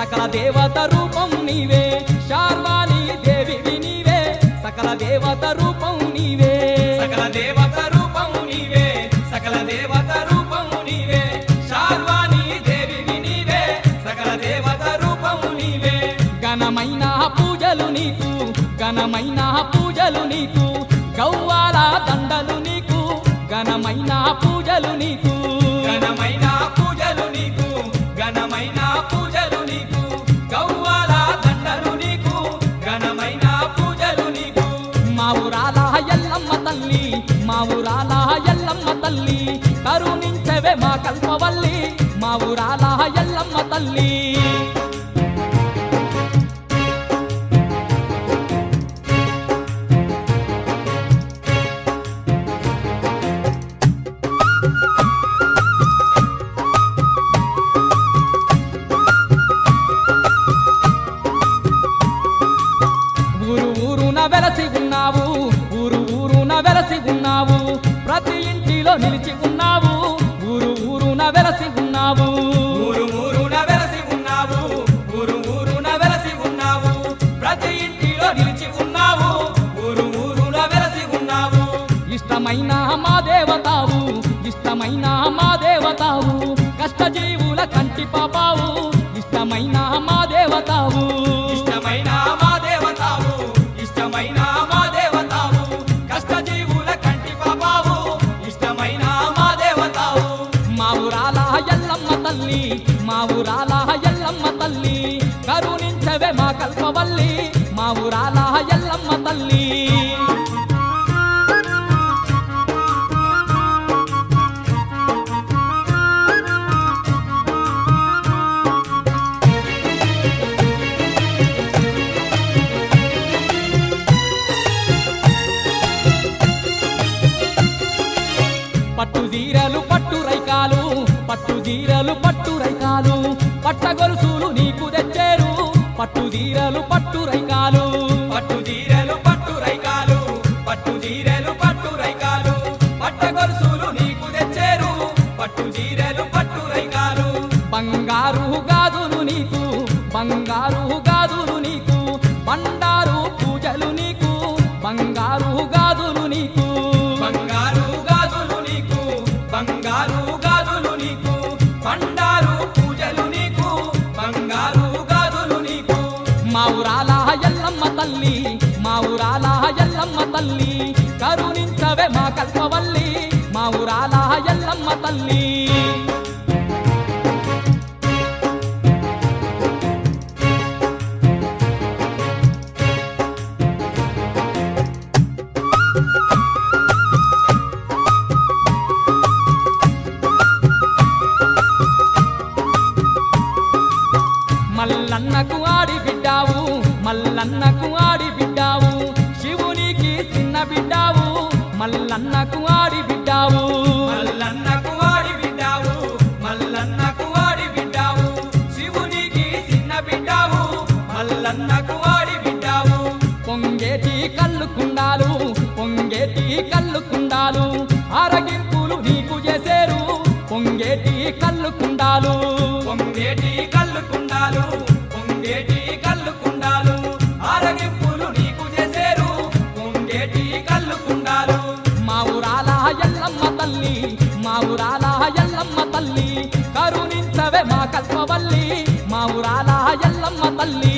సకల దేవత రూపం నీవే శార్వాణి దేవివి నీవే సకల దేవత రూపం నీవే సకల దేవత రూపము నీవే సకల దేవత రూపము నీవే శార్వాణి దేవివి నీవే సకల దేవత రూపము నీవే ఘనమైన పూజలు నీకు ఘనమైన పూజలు నీకు గౌవాల దండలు నీకు ఘనమైన పూజలు నీకు ఘనమైన పూజలు నీకు ఘనమైన పూజలు నీకు గౌవాల దండలు నీకు ఘనమైన పూజలు నీకు మా ఊరాల ఎల్లమ్మ తల్లి మా ఊరాల ఎల్లమ్మ తల్లి కరుణించవే మా కల్పవల్లి మా ఊరాల ఎల్లమ్మ తల్లి ఊరు ఊరున వెలసి ఉన్నావు ఊరు ఊరున వెలసి ఉన్నావు ప్రతి ఇంటిలో నిలిచి ఉన్నావు ఊరు ఊరున వెలసి ఉన్నావు ఊరు ఊరున వెలసి ఉన్నావు ఊరు ఊరున వెలసి ఉన్నావు ప్రతి ఇంటిలో నిలిచి ఉన్నావు ఊరు ఊరున వెలసి ఉన్నావు ఇష్టమైన మా దేవతావు ఇష్టమైన మా దేవతావు కష్టజీవుల కంటి పాపావు ఇష్టమైన మా దేవతావు ఇష్టమైన మా దేవతావు ఇష్టమైన మా దేవతావు కష్టజీవుల కంటి పాపావు ఇష్టమైన మా దేవతావు మా ఊరాల ఎల్లమ్మ తల్లి మా ఊరాల ఎల్లమ్మ తల్లి కరుణించవే మా కల్పవల్లి మా ఊరాల ఎల్లమ్మ తల్లి పట్టు జీరలు పట్టు రైకాలు పట్టు జీరలు పట్టు రైకాలు పట్ట గొలుసులు నీకు తెచ్చేరు పట్టు జీరలు పట్టు రైకాలు పట్టు జీరెలు పట్టు రైకాలు పట్టు జీరెలు పట్టు రైకాలు పట్ట గొలుసులు నీకు తెచ్చేరు పట్టు జీరెలు పట్టు రైకాలు బంగారు గాజులు నీకు బంగారు గాజులు నీకు బండారు పూజలు నీకు బంగారు గాజులు నీకు బంగారు గాజులు నీకు బంగారు గాజులు నీకు బండారు పూజలు నీకు బంగారు గాజులు నీకు మా ఊరాల ఎల్లమ్మ తల్లి మా ఊరాల ఎల్లమ్మ తల్లి కరుణించవే మా కల్పవల్లి మా ఊరాల ఎల్లమ్మ తల్లి మల్లన్నకు ఆడి బిడ్డావు మల్లన్నకు ఆడి బిడ్డావు శివునికి చిన్న బిడ్డావు మల్లన్నకు ఆడి బిడ్డావు మల్లన్నకు వాడి బిడ్డావు మల్లన్నకు వాడి బిడ్డావు శివునికి చిన్న బిడ్డావు మల్లన్నకు వాడి బిడ్డావు పొంగేటి కళ్ళు కుండాలు పొంగేటి కళ్ళు కుండాలు ఆరగింపులు నీకు చేసేరు పొంగేటి కళ్ళు కుండాలు పొంగేటి కళ్ళు కుండాలు పొంగేటి కళ్ళు కుండాలు ఆరగింపులు నీకు చేసేరు పొంగేటి కళ్ళు కుండాలు మా ఊరాల ఎల్లమ్మ తల్లి మా ఊరాల ఎల్లమ్మ తల్లి కరుణించవే మా కల్పవల్లి మా ఊరాల ఎల్లమ్మ తల్లి